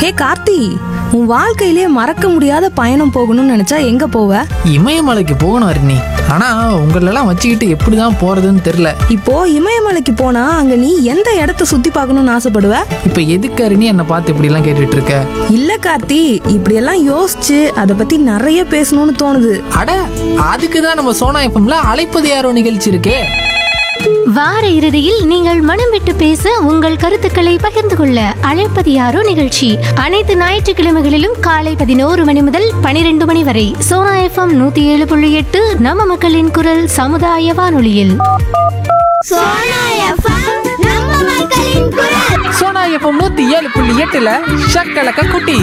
ஹே கார்த்தி உன் வாழ்க்கையிலே மறக்க முடியாத பயணம் போகணும்னு நினைச்சா எங்க போவ இமயமலைக்கு போகணும் அருணி ஆனா உங்களெல்லாம் வச்சுக்கிட்டு எப்படிதான் போறதுன்னு தெரியல இப்போ இமயமலைக்கு போனா அங்க நீ எந்த இடத்த சுத்தி பார்க்கணும்னு ஆசைப்படுவ இப்ப எதுக்கு அருணி என்னை பார்த்து இப்படி எல்லாம் கேட்டுட்டு இருக்க இல்ல கார்த்தி இப்படியெல்லாம் யோசிச்சு அதை பத்தி நிறைய பேசணும்னு தோணுது அட அதுக்கு தான் நம்ம சோனா எஃப்எம்ல அழைப்பது யாரோ நிகழ்ச்சி இருக்கே வார இறுதியில் நீங்கள் மனம் விட்டு பேச உங்கள் கருத்துக்களை பகிர்ந்து கொள்ள அழைப்பது யாரோ நிகழ்ச்சி அனைத்து ஞாயிற்றுக்கிழமைகளிலும் காலை பதினோரு மணி முதல் பனிரெண்டு மணி வரை சோனா எஃப்எம் நூத்தி ஏழு புள்ளி எட்டு நம்ம மக்களின் குரல் சமுதாய வானொலியில் சோனா எஃப்எம் நம்ம மக்களின் குரல் சோனா எஃப்எம் நூத்தி ஏழு புள்ளி எட்டுல ஷக்கலக்க குட்டி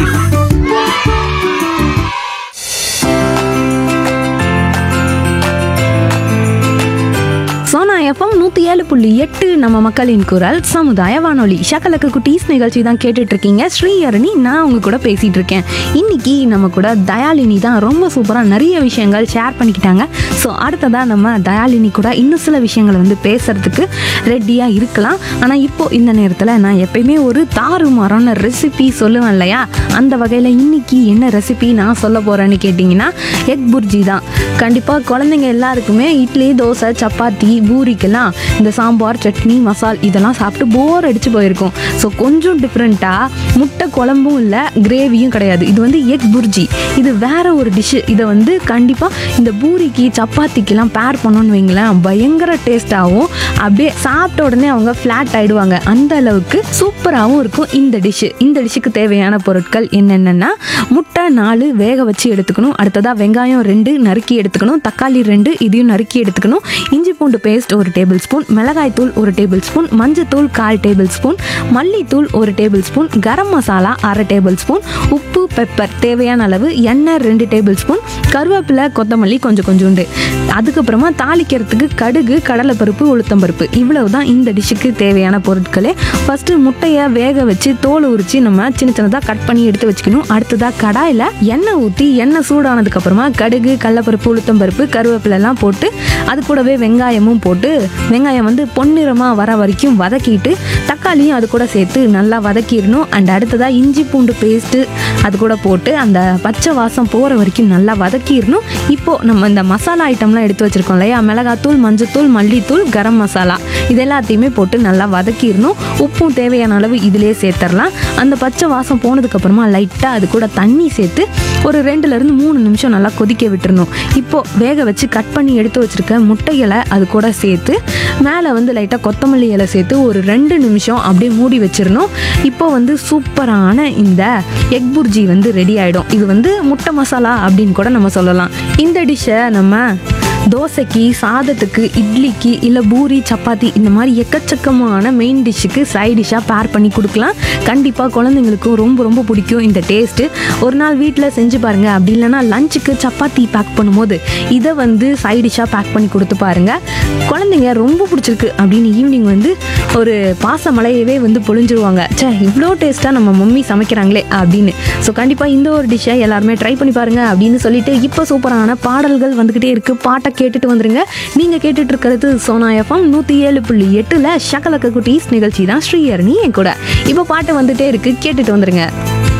சோனா எஃப்எம் நூத்தி ஏழு புள்ளி எட்டு நம்ம மக்களின் குரல் சமுதாய வானொலி ஷக்கலக்கு குட்டீஸ் நிகழ்ச்சி தான் கேட்டுட்டு இருக்கீங்க ஸ்ரீஹரணி நான் உங்க கூட பேசிட்டு இருக்கேன் இன்னைக்கு நம்ம கூட தயாலினி தான் ரொம்ப சூப்பராக நிறைய விஷயங்கள் ஷேர் பண்ணிக்கிட்டாங்க ஸோ அடுத்ததாக நம்ம தயாலினி கூட இன்னும் சில விஷயங்களை வந்து பேசுறதுக்கு ரெடியாக இருக்கலாம் ஆனால் இப்போ இந்த நேரத்தில் நான் எப்பயுமே ஒரு தாறுமாறான ரெசிபி சொல்லுவேன் இல்லையா அந்த வகையில் இன்னைக்கு என்ன ரெசிபி நான் சொல்ல போகிறேன்னு கேட்டிங்கன்னா எக் புர்ஜி தான் கண்டிப்பாக குழந்தைங்க எல்லாருக்குமே இட்லி தோசை சப்பாத்தி பூரிக்கெல்லாம் இந்த சாம்பார் சட்னி மசால் இதெல்லாம் சாப்பிட்டு போர் அடிச்சு போயிருக்கும் ஸோ கொஞ்சம் டிஃப்ரெண்ட்டாக முட்டை குழம்பும் இல்லை கிரேவியும் கிடையாது இது வந்து எக் புர்ஜி இது வேற ஒரு டிஷ்ஷு இதை வந்து கண்டிப்பாக இந்த பூரிக்கு சப்பாத்திக்கெல்லாம் பேர் பண்ணோன்னு வைங்களேன் பயங்கர டேஸ்ட்டாகவும் அப்படியே சாப்பிட்ட உடனே அவங்க ஃப்ளாட் ஆயிடுவாங்க அந்த அளவுக்கு சூப்பராகவும் இருக்கும் இந்த டிஷ்ஷு இந்த டிஷ்ஷுக்கு தேவையான பொருட்கள் என்னென்னா முட்டை நாலு வேக வச்சு எடுத்துக்கணும் அடுத்ததாக வெங்காயம் ரெண்டு நறுக்கி எடுத்துக்கணும் தக்காளி ரெண்டு இதையும் நறுக்கி எடுத்துக்கணும் இஞ்சி பூண்டு பேஸ்ட் ஒரு டேபிள் ஸ்பூன் மிளகாய் தூள் ஒரு டேபிள் ஸ்பூன் மஞ்சத்தூள் கால் டேபிள் ஸ்பூன் மல்லித்தூள் ஒரு டேபிள் ஸ்பூன் கரம் மசாலா அரை டேபிள் ஸ்பூன் உப்பு பெப்பர் தேவையான அளவு எண்ணெய் ரெண்டு டேபிள் ஸ்பூன் கருவேப்பிலை கொத்தமல்லி கொஞ்சம் கொஞ்சோண்டு அதுக்கப்புறமா தாளிக்கிறதுக்கு கடுகு கடலைப்பருப்பு உளுத்தம்பருப்பு இவ்வளவு தான் இந்த டிஷ்ஷுக்கு தேவையான பொருட்களே ஃபர்ஸ்ட் முட்டையை வேக வச்சு தோல் உரிச்சு நம்ம சின்ன சின்னதாக கட் பண்ணி எடுத்து வச்சுக்கணும் அடுத்ததாக கடாயில் எண்ணெய் ஊற்றி எண்ணெய் சூடானதுக்கு அப்புறமா கடுகு கடலைப்பருப்பு உளுத்தம்பருப்பு கருவேப்பிலை எல்லாம் போட்டு அது கூடவே வெங்காயமும் போட்டு வெங்காயம் வந்து பொன்னிறமாக வர வரைக்கும் வதக்கிட்டு தக்காளியும் அது கூட சேர்த்து நல்லா வதக்கிடணும் அண்ட் அடுத்ததாக இஞ்சி பூண்டு பேஸ்ட்டு அது கூட போட்டு அந்த பச்சை வாசம் போகிற வரைக்கும் நல்லா வதக்கிடணும் இப்போ நம்ம இந்த மசாலா ஐட்டம்லாம் எடுத்து வச்சிருக்கோம் இல்லையா மிளகாத்தூள் மஞ்சத்தூள் மல்லித்தூள் கரம் மசாலா இது எல்லாத்தையுமே போட்டு நல்லா வதக்கிடணும் உப்பும் தேவையான அளவு இதிலே சேர்த்துடலாம் அந்த பச்சை வாசம் போனதுக்கப்புறமா லைட்டாக அது கூட தண்ணி சேர்த்து ஒரு ரெண்டுலேருந்து மூணு நிமிஷம் நல்லா கொதிக்க விட்டுறணும் இப்போ வேக வச்சு கட் பண்ணி எடுத்து வச்சிருக்க முட்டைகளை அது கூட சேர்த்து மேலே வந்து லைட்டாக கொத்தமல்லி இலை சேர்த்து ஒரு ரெண்டு நிமிஷம் அப்படியே மூடி வச்சிடணும் இப்போ வந்து சூப்பரான இந்த எக் புர்ஜி வந்து ரெடி ஆகிடும் இது வந்து முட்டை மசாலா அப்படின்னு கூட நம்ம சொல்லலாம் இந்த டிஷ்ஷை நம்ம தோசைக்கு சாதத்துக்கு இட்லிக்கு இல்லை பூரி சப்பாத்தி இந்த மாதிரி எக்கச்சக்கமான மெயின் டிஷ்ஷுக்கு சைட் டிஷ்ஷாக பேர் பண்ணி கொடுக்கலாம் கண்டிப்பாக குழந்தைங்களுக்கும் ரொம்ப ரொம்ப பிடிக்கும் இந்த டேஸ்ட்டு ஒரு நாள் வீட்டில் செஞ்சு பாருங்க அப்படி இல்லைன்னா லஞ்சுக்கு சப்பாத்தி பேக் பண்ணும்போது இதை வந்து சைட் டிஷ்ஷாக பேக் பண்ணி கொடுத்து பாருங்க குழந்தைங்க ரொம்ப பிடிச்சிருக்கு அப்படின்னு ஈவினிங் வந்து ஒரு பாச மலையவே வந்து பொழிஞ்சிருவாங்க ச்சே இவ்வளோ டேஸ்ட்டாக நம்ம மம்மி சமைக்கிறாங்களே அப்படின்னு ஸோ கண்டிப்பாக இந்த ஒரு டிஷ்ஷை எல்லாருமே ட்ரை பண்ணி பாருங்க அப்படின்னு சொல்லிட்டு இப்போ சூப்பரான பாடல்கள் வந்துக்கிட்டே இருக்கு பாட்டை கேட்டுட்டு வந்துருங்க நீங்கள் கேட்டுட்டு இருக்கிறது சோனா எஃப்எம் நூற்றி ஏழு புள்ளி எட்டில் ஷக்கலக்க குட்டீஸ் நிகழ்ச்சி தான் ஸ்ரீஹரணி என் கூட இப்போ பாட்டு வந்துட்டே இருக்கு கேட்டுட்டு வந்துருங்க